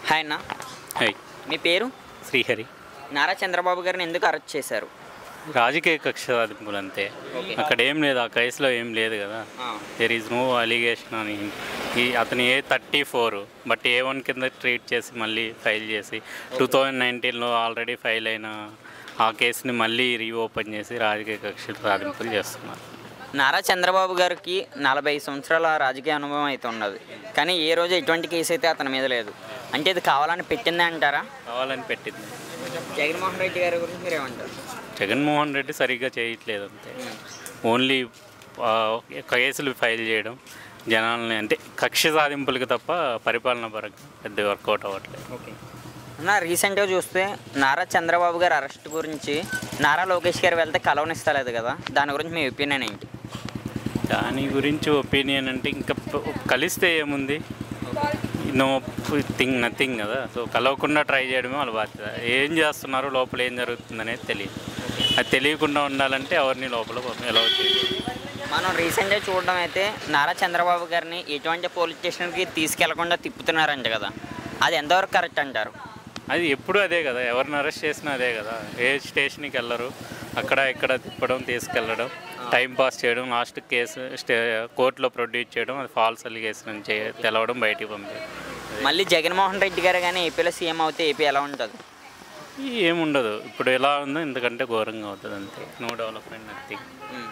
Hi అన్న high మీ పేరు శ్రీహరి నారా చంద్రబాబు గారిని ఎందుకు అరెస్ట్ చేశారు రాజకీయ కక్ష సాధింపులు అంతే అక్కడ ఏం లేదు ఆ కేసులో ఏం లేదు కదా దెర్ ఈజ్ నో అలిగేషన్ అని ఈ అతను A thirty four but A one కింద ట్రీట్ చేసి మళ్ళీ ఫైల్ చేసి టూ థౌజండ్ నైన్టీన్లో ఆల్రెడీ ఫైల్ అయిన ఆ కేసుని మళ్ళీ రీఓపెన్ చేసి రాజకీయ కక్ష సాధింపులు చేస్తున్నారు నారా చంద్రబాబు గారికి నలభై సంవత్సరాల రాజకీయ అనుభవం అయితే ఉన్నది కానీ ఏ రోజు ఎటువంటి కేసు అయితే అతని మీద లేదు అంటే ఇది కావాలని పెట్టిందే అంటారా కావాలని పెట్టింది జగన్మోహన్ రెడ్డి గారి గురించి మీరు ఏమంటారు జగన్మోహన్ రెడ్డి సరిగ్గా చేయట్లేదు అంతే ఓన్లీ ఆ, కేసులు ఫైల్ చేయడం జనాల్ని అంటే కక్ష సాధింపులకి తప్ప పరిపాలన పరంగా పెద్ద వర్కౌట్ అవ్వట్లేదు ఓకే అన్న రీసెంట్గా చూస్తే నారా చంద్రబాబు గారి అరెస్ట్ గురించి నారా లోకేష్ గారు వెళ్తే కలవనిస్తలేదు కదా దాని గురించి మీ ఒపీనియన్ ఏంటి దాని గురించి ఒపీనియన్ అంటే ఇంకా ప- కలిస్తే ఏముంది నో థింగ్ నథింగ్ కదా సో కలవకుండా ట్రై చేయడమే వాళ్ళ బాధ్యత ఏం చేస్తున్నారు లోపల ఏం జరుగుతుంది అనేది తెలియదు అది తెలియకుండా ఉండాలంటే ఎవరిని లోపల ఎలా చేయదు మనం రీసెంట్గా చూడడం అయితే నారా చంద్రబాబు గారిని ఎటువంటి పోలీస్ స్టేషన్కి తీసుకెళ్లకుండా తిప్పుతున్నారంట కదా అది ఎంతవరకు కరెక్ట్ అంటారు అది ఎప్పుడు అదే కదా ఎవరిని అరెస్ట్ చేసినా అదే కదా ఏ స్టేషన్కి వెళ్ళరు అక్కడ ఇక్కడ తిప్పడం తీసుకెళ్ళడం టైం పాస్ చేయడం లాస్ట్ కేసు స్టే కోర్టులో ప్రొడ్యూస్ చేయడం అది ఫాల్స్ అలిగేషన్ అని చే తెలవడం బయటికి పంపేయడం మళ్ళీ జగన్మోహన్ రెడ్డి గారు కానీ ఏపీలో సీఎం అవుతే ఏపీ ఎలా ఉంటుంది ఈ ఏముండదు ఇప్పుడు ఎలా ఉందో ఇంతకంటే ఘోరంగా అవుతుంది అంతే no development nothing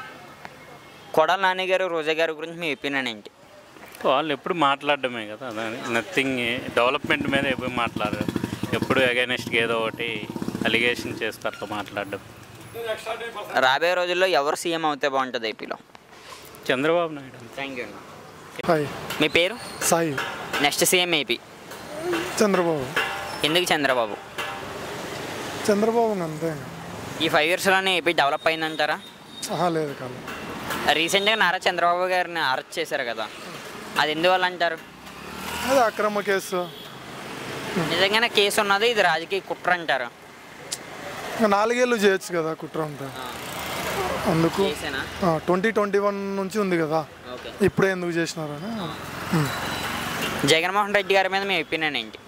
Kodali Nani garu Roja గారి గురించి మీ ఒపీనియన్ ఏంటి వాళ్ళు ఎప్పుడు మాట్లాడడమే కదా నథింగ్ డెవలప్మెంట్ మీద ఎప్పుడు మాట్లాడరు ఎప్పుడు అగైనెస్ట్గా ఏదో ఒకటి అలిగేషన్ చేస్తారు అట్లా మాట్లాడడం రాబోయే రోజుల్లో ఎవరు సీఎం అవుతే బాగుంటుంది ఏపీలో Chandrababu Naidu thank you hi మీ పేరు Sai next CM AP Chandrababu ఎందుకు చంద్రబాబు చంద్రబాబు అంతే ఈ ఫైవ్ ఇయర్స్లోనే ఏపీ డెవలప్ అయిందంటారా ఆహా లేదు కాదు రీసెంట్గా నారా చంద్రబాబు గారిని అరెస్ట్ చేశారు కదా అది ఎందువల్ల అంటారు అది అక్రమ కేసు నిజంగానే కేసు ఉన్నది ఇది రాజకీయ కుట్ర అంటారు ఇంకా నాలుగేళ్ళు చేయొచ్చు కదా కుట్ర అంతా అందుకు కేసేనా ట్వంటీ ట్వంటీ వన్ నుంచి ఉంది కదా ఓకే ఇప్పుడే ఎందుకు చేసినారని ఉమ్. జగన్మోహన్ రెడ్డి గారి మీద మీ ఒపీనియన్ ఏంటి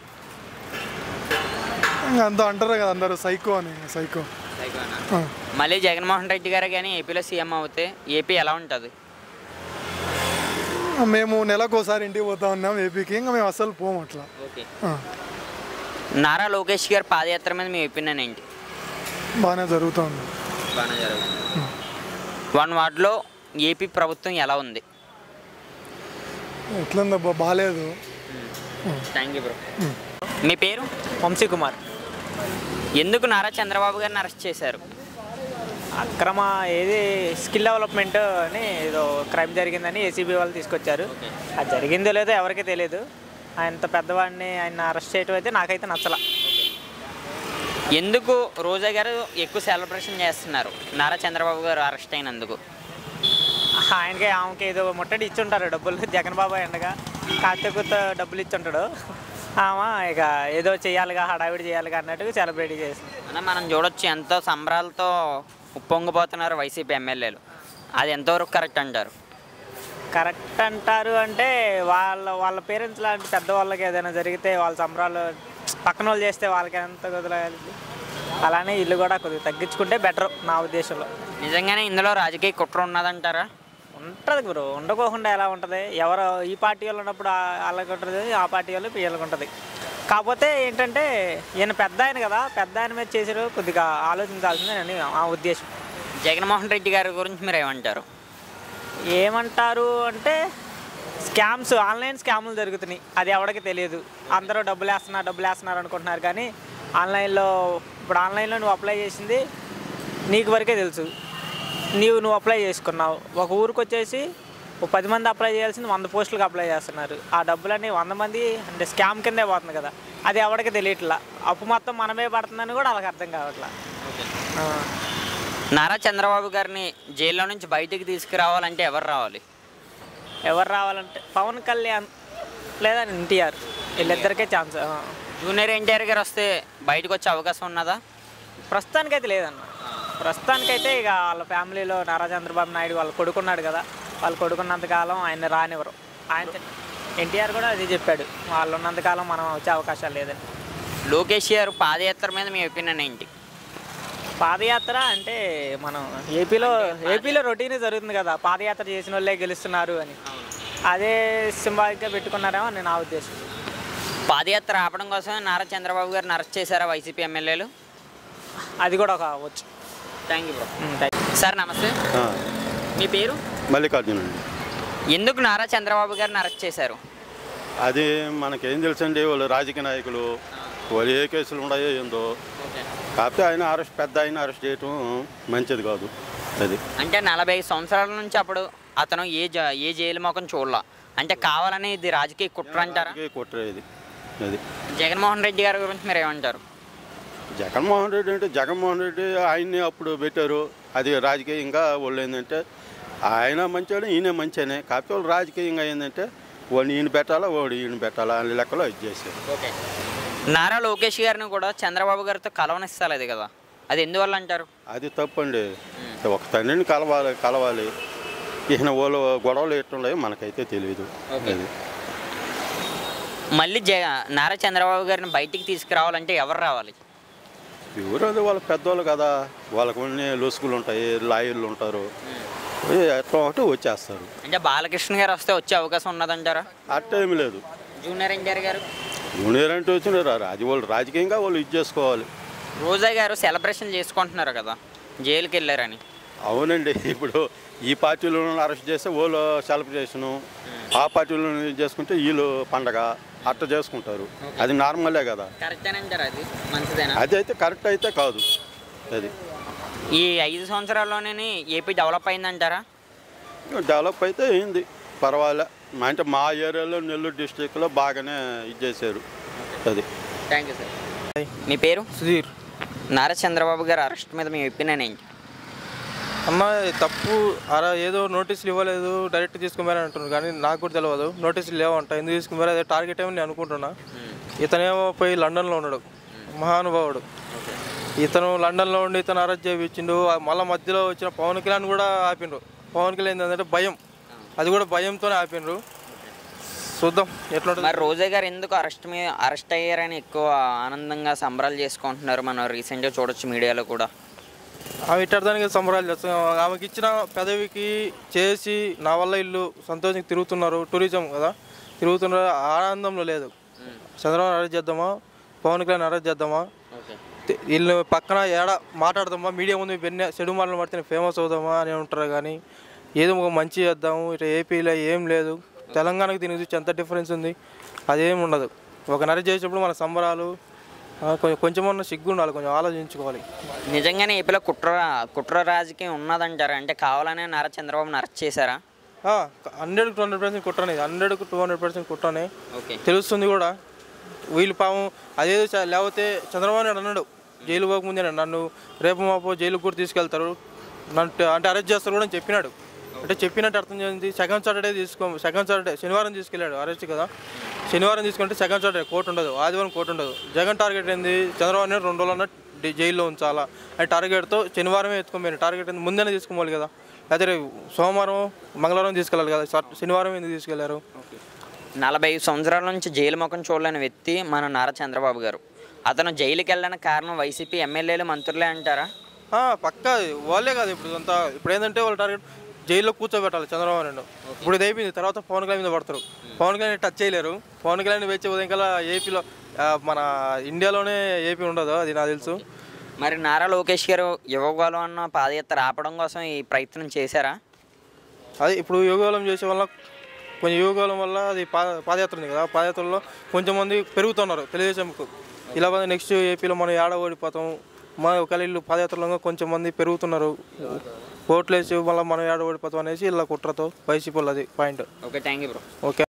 ఇంకా అంతా అంటారు కదా అందరూ సైకో అని సైకో ఆ. మళ్ళీ జగన్మోహన్ రెడ్డి గారు కానీ ఏపీలో సీఎం అవుతే ఏపీ ఎలా ఉంటుంది మేము నెలకు ఒకసారి ఇంటికి పోతా ఉన్నాం ఏపీకి ఇంకా మేము అసలు పోము అట్లా ఓకే ఆ. నారా లోకేష్ గారి పాదయాత్ర మీద మీ ఒపీనియన్ ఏంటి బాగానే జరుగుతుంది బాగానే జరుగుతుంది వన్ వార్డ్లో ఏపీ ప్రభుత్వం ఎలా ఉంది ఎట్లుందబ్బా బాగాలేదు థ్యాంక్ యూ బ్రో మీ పేరు వంశీ కుమార్ ఎందుకు నారా చంద్రబాబు గారిని అరెస్ట్ చేశారు అక్రమ ఏది స్కిల్ డెవలప్మెంట్ అని ఏదో క్రైమ్ జరిగిందని ఏసీబీ వాళ్ళు తీసుకొచ్చారు అది జరిగిందో లేదో ఎవరికీ తెలియదు ఆయనంత పెద్దవాడిని ఆయన అరెస్ట్ చేయడం అయితే నాకైతే నచ్చల ఎందుకు రోజా గారు ఎక్కువ సెలబ్రేషన్ చేస్తున్నారు నారా చంద్రబాబు గారు అరెస్ట్ అయినందుకు ఆయనకి ఆమెకి ఏదో ముట్టడి ఇచ్చుంటారు డబ్బులు జగన్ బాబు ఎండగా కాస్త కొత్త డబ్బులు ఇచ్చుంటాడు ఆమె ఇక ఏదో చేయాలిగా హడావిడి చేయాలిగా అన్నట్టుగా సెలబ్రేట్ చేసింది అన్న మనం చూడొచ్చు ఎంతో సంబరాలతో ఉప్పొంగిపోతున్నారు వైసీపీ ఎమ్మెల్యేలు అది ఎంతవరకు కరెక్ట్ అంటారు కరెక్ట్ అంటారు అంటే వాళ్ళ వాళ్ళ పేరెంట్స్ లాంటి పెద్దవాళ్ళకి ఏదైనా జరిగితే వాళ్ళ సంబరాలు పక్కన వాళ్ళు చేస్తే వాళ్ళకి ఎంత కుదరదు అలానే ఇల్లు కూడా కొద్దిగా తగ్గించుకుంటే బెటర్ నా ఉద్దేశంలో నిజంగానే ఇందులో రాజకీయ కుట్ర ఉన్నదంటారా ఉంటుంది బ్రో ఉండకోకుండా ఎలా ఉంటుంది ఎవరు ఈ పార్టీ వాళ్ళు ఉన్నప్పుడు ఆ- వాళ్ళకి ఉంటుంది ఆ పార్టీ వాళ్ళు వీళ్ళకి ఉంటుంది కాకపోతే ఏంటంటే ఈయన పెద్ద ఆయన కదా పెద్ద ఆయన మీద చేసారు కొద్దిగా ఆలోచించాల్సిందే అని ఆ ఉద్దేశం జగన్మోహన్ రెడ్డి గారి గురించి మీరు ఏమంటారు ఏమంటారు అంటే స్కామ్స్ ఆన్లైన్ స్కాములు జరుగుతున్నాయి అది ఎవరికి తెలియదు అందరూ డబ్బులు వేస్తున్నారు డబ్బులు వేస్తున్నారు అనుకుంటున్నారు కానీ ఆన్లైన్లో ఇప్పుడు ఆన్లైన్లో నువ్వు అప్లై చేసింది నీకు వరకే తెలుసు నీవు నువ్వు అప్లై చేసుకున్నావు ఒక ఊరికి వచ్చేసి ఒక పది మంది అప్లై చేయాల్సింది వంద పోస్టులకు అప్లై చేస్తున్నారు ఆ డబ్బులన్నీ వంద మంది అంటే స్కామ్ కిందే పోతుంది కదా అది ఎవరికి తెలియట్లా అప్పు మొత్తం మనమే పడుతుందని కూడా వాళ్ళకి అర్థం కావట్లా ఆ. నారా చంద్రబాబు గారిని జైల్లో నుంచి బయటికి తీసుకురావాలంటే ఎవరు రావాలి ఎవరు రావాలంటే పవన్ కళ్యాణ్ లేదా ఎన్టీఆర్ వీళ్ళిద్దరికే ఛాన్స్ ఆ. జూనియర్ ఎన్టీఆర్ గారు వస్తే బయటకు వచ్చే అవకాశం ఉన్నదా ప్రస్తుతానికైతే లేదన్న ప్రస్తుతానికైతే ఇక వాళ్ళ ఫ్యామిలీలో నారా చంద్రబాబు నాయుడు వాళ్ళు కొడుకున్నాడు కదా వాళ్ళు కొడుకున్నంత కాలం ఆయన రానివ్వరు ఆయన ఎన్టీఆర్ కూడా అదే చెప్పాడు వాళ్ళు ఉన్నంతకాలం మనం వచ్చే అవకాశాలు లేదని లోకేష్ గారు పాదయాత్ర మీద మీ ఒపీనియన్ ఏంటి పాదయాత్ర అంటే మనం ఏపీలో ఏపీలో రొటీనే జరుగుతుంది కదా పాదయాత్ర చేసిన వాళ్ళే గెలుస్తున్నారు అని అదే సింబాలిక్గా పెట్టుకున్నారేమో అని నా ఉద్దేశం పాదయాత్ర ఆపడం కోసమే నారా చంద్రబాబు గారిని అరెస్ట్ చేశారా వైసీపీ ఎమ్మెల్యేలు అది కూడా ఒక అవ్వచ్చు thank you bro um, thank you. Sir నమస్తే మీ పేరు మల్లికార్జున అండి ఎందుకు నారా చంద్రబాబు గారిని అరెస్ట్ చేశారు అది మనకేం తెలుసండి వాళ్ళు రాజకీయ నాయకులు వాళ్ళు ఏ కేసులు ఉన్నాయో ఏందో కాకపోతే ఆయన అరెస్ట్ పెద్ద ఆయన అరెస్ట్ చేయటం మంచిది కాదు అది అంటే నలభై సంవత్సరాల నుంచి అప్పుడు అతను ఏ జ- ఏ జైలు మొఖం చూడలా అంటే కావాలని ఇది రాజకీయ కుట్ర అంటారా రాజకీయ కుట్ర ఇది అది జగన్మోహన్ రెడ్డి గారి గురించి మీరు ఏమంటారు జగన్మోహన్ రెడ్డి అంటే జగన్మోహన్ రెడ్డి ఆయన్ని అప్పుడు పెట్టారు అది రాజకీయంగా వాళ్ళు ఏంటంటే ఆయన మంచివాడు ఈయన మంచినే కాకపోతే వాళ్ళు రాజకీయంగా ఏంటంటే వాడిని ఈయన పెట్టాలా వాడు ఈయన పెట్టాలా అనే లెక్కలో ఇది చేశారు ఓకే నారా లోకేష్ గారిని కూడా చంద్రబాబు గారితో కలవనిస్తలేదు కదా అది ఎందువల్ల అంటారు అది తప్పండి ఒక తండ్రిని కలవాలి కలవాలి ఈయన వాళ్ళు గొడవలు ఎట్టుండయో మనకైతే తెలియదు ఓకే. అది మళ్ళీ జ నారా చంద్రబాబు గారిని బయటికి తీసుకురావాలంటే ఎవరు రావాలి ఎవరు అది వాళ్ళ పెద్దవాళ్ళు కదా వాళ్ళకు కొన్ని లొసుగులు ఉంటాయి లాయర్లు ఉంటారు ఏ ఎట్లా ఒకటి వచ్చేస్తారు అంటే బాలకృష్ణ గారు వస్తే వచ్చే అవకాశం ఉన్నదంటారా అట్ట ఏమి లేదు జూనియర్ ఎన్టీఆర్ గారు జూనియర్ అంటే వచ్చినారు అది వాళ్ళు రాజకీయంగా వాళ్ళు ఇది చేసుకోవాలి రోజా గారు సెలబ్రేషన్ చేసుకుంటున్నారు కదా జైలుకి వెళ్ళారని అవునండి ఇప్పుడు ఈ పార్టీలో అరెస్ట్ చేస్తే వాళ్ళు సెలబ్రేషను ఆ పార్టీలో చేసుకుంటే వీళ్ళు పండగ అట్ట చేసుకుంటారు అది నార్మలే కదా కరెక్టేనంటారా అది మంచిదేనా అది అయితే కరెక్ట్ అయితే కాదు అది ఈ ఐదు సంవత్సరాల్లోనే ఏపీ డెవలప్ అయిందంటారా డెవలప్ అయితే అయింది పర్వాలే మా అంటే మా ఏరియాలో నెల్లూరు డిస్టిక్లో బాగానే ఇది చేశారు అది థ్యాంక్ యూ సార్ మీ పేరు సుధీర్ నారా చంద్రబాబు గారు అరెస్ట్ మీద మీ ఒపీనియన్ ఏంటి అన్న ఇది తప్పు అలా ఏదో నోటీసులు ఇవ్వలేదు డైరెక్ట్ తీసుకున్నారని అంటున్నారు కానీ నాకు కూడా తెలియదు నోటీసులు లేవంట ఎందుకు తీసుకున్నారో అదే టార్గెట్ ఏమని నేను అనుకుంటున్నా ఇతనేమో పోయి లండన్లో ఉన్నాడు మహానుభావుడు ఇతను లండన్లో ఉండి ఇతను అరెస్ట్ చేయించిండు మళ్ళీ మధ్యలో వచ్చిన పవన్ కళ్యాణ్ కూడా ఆపిండ్రు పవన్ కళ్యాణ్ ఏంటంటే భయం అది కూడా భయంతోనే ఆపిండ్రు చూద్దాం ఎట్లుంటుంది మరి రోజా గారు ఎందుకు అరెస్ట్ మీ అరెస్ట్ అయ్యారని ఎక్కువ ఆనందంగా సంబరాలు చేసుకుంటున్నారు మనం రీసెంట్గా చూడొచ్చు మీడియాలో కూడా ఆమె ఇట్టడానికి సంబరాలు చేస్తాం ఆమెకి ఇచ్చిన పదవికి చేసి నా వల్ల ఇల్లు సంతోషంగా తిరుగుతున్నారు టూరిజం కదా తిరుగుతున్నారు ఆనందంలో లేదు చంద్రబాబు అరెస్ట్ చేద్దామా పవన్ కళ్యాణ్ అరెస్ట్ చేద్దామా ఓకే తి- వీళ్ళు పక్కన ఏడ మాట్లాడదామా మీడియా ముందు వెన్న చెడు మాటలు పడితే ఫేమస్ అవుదామా అని ఉంటారు కానీ ఏదో ఒక మంచి చేద్దాము ఇట్లా ఏపీలో ఏం లేదు తెలంగాణకు దీనికి చూసి ఎంత డిఫరెన్స్ ఉంది అదేం ఉండదు ఒక నరి చేసేటప్పుడు మన సంబరాలు ఆ, కొంచెం కొంచెమన్నా సిగ్గు ఉండాలి కొంచెం ఆలోచించుకోవాలి నిజంగానే ఏపీలో కుట్ర కుట్ర రాజకీయం ఉన్నదంటారా అంటే కావాలనే నారా చంద్రబాబుని అరెస్ట్ చేశారా హండ్రెడ్కి టూ హండ్రెడ్ పర్సెంట్ కుట్రనే హండ్రెడ్కి టూ హండ్రెడ్ పర్సెంట్ కుట్రనే ఓకే తెలుస్తుంది కూడా వీళ్ళు పాపం అదేదో చ- లేకపోతే చంద్రబాబు నాయుడు అన్నాడు జైలు పోకముందే అన్నాడు, నన్ను రేపు మాపో జైలుకు కూడా తీసుకెళ్తారు నన్ను ట- అంటే అరెస్ట్ చేస్తారు కూడా అని చెప్పినాడు అంటే చెప్పినట్టు అర్థం చేసింది సెకండ్ సాటర్డే తీసుకో సెకండ్ సాటర్డే శనివారం తీసుకెళ్ళాడు అరెస్ట్ కదా శనివారం తీసుకుంటే సెకండ్ సాటర్డే కోర్టు ఉండదు ఆదివారం కోర్టు ఉండదు జగన్ టార్గెట్ ఏంది చంద్రబాబు నాయుడు రెండు రోజులు డి- జైల్లో ఉంచాలా అది టార్గెట్తో శనివారమే ఎత్తుకోపోయాను టార్గెట్ ఏంది ముందేనే తీసుకోవాలి కదా అయితే రేపు సోమవారం మంగళవారం తీసుకెళ్ళాలి కదా సార్ శనివారం ఎందుకు తీసుకెళ్లారు నలభై ఐదు సంవత్సరాల నుంచి జైలు ముఖం చూడలేని వ్యక్తి మన నారా చంద్రబాబు గారు అతను జైలుకి వెళ్ళడానికి కారణం వైసీపీ ఎమ్మెల్యేలు మంత్రులే అంటారా ఆ, పక్కా వాళ్ళే కాదు ఇప్పుడు అంతా ఇప్పుడు ఏంటంటే వాళ్ళ టార్గెట్ జైల్లో కూర్చోబెట్టాలి చంద్రబాబు నాయుడు ఇప్పుడు ఇది అయిపోయింది తర్వాత పవన్ కళ్యాణ్ మీద పడతారు పవన్ కళ్యాణ్ టచ్ చేయలేరు పవన్ కళ్యాణ్ వచ్చే ఉదయం కల్లా ఏపీలో ఆ, మన ఇండియాలోనే ఏపీ ఉండదు అది నాకు తెలుసు మరి నారా లోకేష్ గారు యువగోళం అన్న పాదయాత్ర ఆపడం కోసం ఈ ప్రయత్నం చేశారా అది ఇప్పుడు యోగోళం చేసే వల్ల కొంచెం యోగోళం వల్ల అది పా పాదయాత్ర ఉంది కదా పాదయాత్రలో కొంచెం మంది పెరుగుతున్నారు తెలుగుదేశంకు ఇలా నెక్స్ట్ ఏపీలో మనం ఏడ ఓడిపోతాం మన ఒకవేళ ఇల్లు పాదయాత్రలో కొంచెం మంది పెరుగుతున్నారు ఓట్లేసి మళ్ళీ మనం ఏడ ఓడిపోతాం అనేసి ఇలా కుట్రతో వైసీపీ అది point okay thank you bro okay